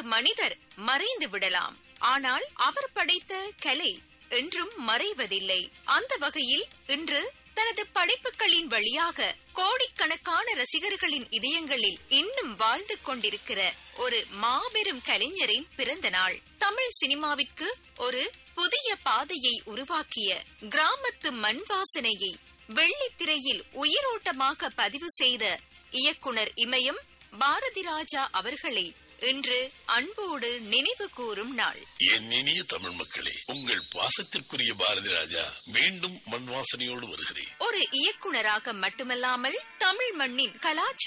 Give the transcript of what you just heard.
மனிதர் மறைந்து விடலாம் ஆனால் அவர் படைத்த கலை என்றும் மறைவதில்லை அந்த வகையில் இன்று தனது படைப்புகளின் வழியாக கோடிக்கணக்கான ரசிகர்களின் இதயங்களில் இன்னும் வாழ்ந்து கொண்டிருக்கிற ஒரு மாபெரும் கலைஞரின் பிறந்த நாள் தமிழ் சினிமாவிற்கு ஒரு புதிய பாதையை உருவாக்கிய கிராமத்து மண் வாசனையை வெள்ளித்திரையில் உயிரோட்டமாக பதிவு செய்த இயக்குனர் இமயம் பாரதி ராஜா அவர்களை இன்று அன்போடு நினைவு கூறும் நாள் என் இனிய தமிழ் மக்களே உங்கள் பாசத்திற்குரிய பாரதி ராஜா மீண்டும் மண் வாசனையோடு வருகிறேன் ஒரு இயக்குனராக மட்டுமல்லாமல் தமிழ் மண்ணின் கலாச்சார